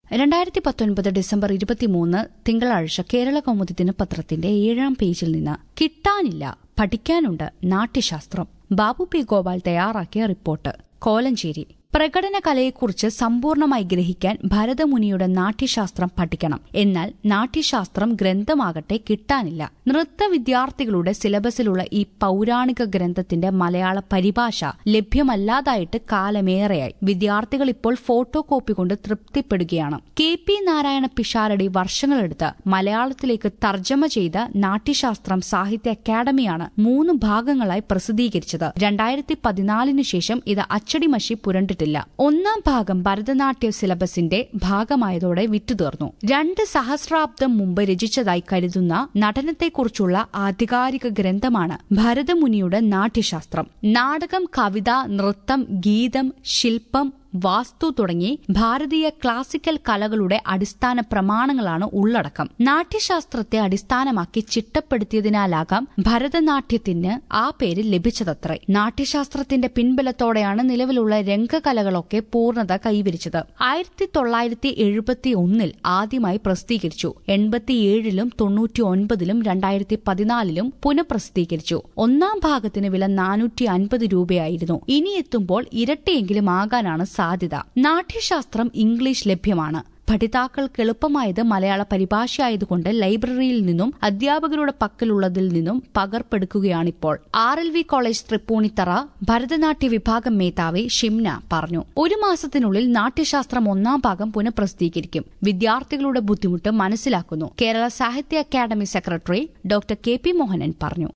രണ്ടായിരത്തി പത്തൊൻപത് ഡിസംബർ ഇരുപത്തിമൂന്ന് തിങ്കളാഴ്ച കേരള കൗമുദി ദിനപത്രത്തിന്റെ ഏഴാം പേജിൽ നിന്ന് കിട്ടാനില്ല പഠിക്കാനുണ്ട് നാട്യശാസ്ത്രം ബാബു പി ഗോപാൽ തയ്യാറാക്കിയ റിപ്പോർട്ട് കോലഞ്ചേരി പ്രകടന കലയെക്കുറിച്ച് സമ്പൂർണമായി ഗ്രഹിക്കാൻ ഭരതമുനിയുടെ നാട്യശാസ്ത്രം പഠിക്കണം എന്നാൽ നാട്യശാസ്ത്രം ഗ്രന്ഥമാകട്ടെ കിട്ടാനില്ല നൃത്ത വിദ്യാർത്ഥികളുടെ സിലബസിലുള്ള ഈ പൌരാണിക ഗ്രന്ഥത്തിന്റെ മലയാള പരിഭാഷ ലഭ്യമല്ലാതായിട്ട് കാലമേറെയായി വിദ്യാർത്ഥികൾ ഇപ്പോൾ ഫോട്ടോ കോപ്പി കൊണ്ട് തൃപ്തിപ്പെടുകയാണ് കെ പി നാരായണ പിഷാരടി വർഷങ്ങളെടുത്ത് മലയാളത്തിലേക്ക് തർജ്ജമ ചെയ്ത നാട്യശാസ്ത്രം സാഹിത്യ അക്കാദമിയാണ് മൂന്ന് ഭാഗങ്ങളായി പ്രസിദ്ധീകരിച്ചത് രണ്ടായിരത്തി പതിനാലിന് ശേഷം ഇത് അച്ചടിമഷി പുരണ്ടിട്ടില്ല ഒന്നാം ഭാഗം ഭരതനാട്യ സിലബസിന്റെ ഭാഗമായതോടെ വിറ്റുതീർന്നു രണ്ട് സഹസ്രാബ്ദം മുമ്പ് രചിച്ചതായി കരുതുന്ന നടനത്തെക്കുറിച്ചുള്ള ആധികാരിക ഗ്രന്ഥമാണ് ഭരതമുനിയുടെ നാട്യശാസ്ത്രം നാടകം കവിത നൃത്തം ഗീതം ശില്പം വാസ്തു തുടങ്ങി ഭാരതീയ ക്ലാസിക്കൽ കലകളുടെ അടിസ്ഥാന പ്രമാണങ്ങളാണ് ഉള്ളടക്കം നാട്യശാസ്ത്രത്തെ അടിസ്ഥാനമാക്കി ചിട്ടപ്പെടുത്തിയതിനാലാകാം ഭരതനാട്യത്തിന് ആ പേര് ലഭിച്ചതത്രേ നാട്യശാസ്ത്രത്തിന്റെ പിൻബലത്തോടെയാണ് നിലവിലുള്ള രംഗകലകളൊക്കെ പൂർണ്ണത കൈവരിച്ചത് ആയിരത്തി തൊള്ളായിരത്തി എഴുപത്തി ഒന്നിൽ ആദ്യമായി പ്രസിദ്ധീകരിച്ചു എൺപത്തിയേഴിലും തൊണ്ണൂറ്റി ഒൻപതിലും രണ്ടായിരത്തി പതിനാലിലും പുനഃപ്രസിദ്ധീകരിച്ചു ഒന്നാം ഭാഗത്തിന് വില നാനൂറ്റി അൻപത് രൂപയായിരുന്നു ഇനി എത്തുമ്പോൾ ഇരട്ടിയെങ്കിലും ആകാനാണ് സാധ്യത നാട്യശാസ്ത്രം ഇംഗ്ലീഷ് ലഭ്യമാണ് പഠിതാക്കൾക്ക് എളുപ്പമായത് മലയാള പരിഭാഷയായതുകൊണ്ട് ലൈബ്രറിയിൽ നിന്നും അധ്യാപകരുടെ പക്കലുള്ളതിൽ നിന്നും പകർപ്പെടുക്കുകയാണിപ്പോൾ R L V college Thrippunithura Bharatanatya വിഭാഗം മേധാവി ഷിംന പറഞ്ഞു ഒരു മാസത്തിനുള്ളിൽ നാട്യശാസ്ത്രം ഒന്നാം ഭാഗം പുനഃപ്രസിദ്ധീകരിക്കും വിദ്യാർത്ഥികളുടെ ബുദ്ധിമുട്ട് മനസ്സിലാക്കുന്നു Kerala Sahitya Akademi secretary doctor K P Mohanan പറഞ്ഞു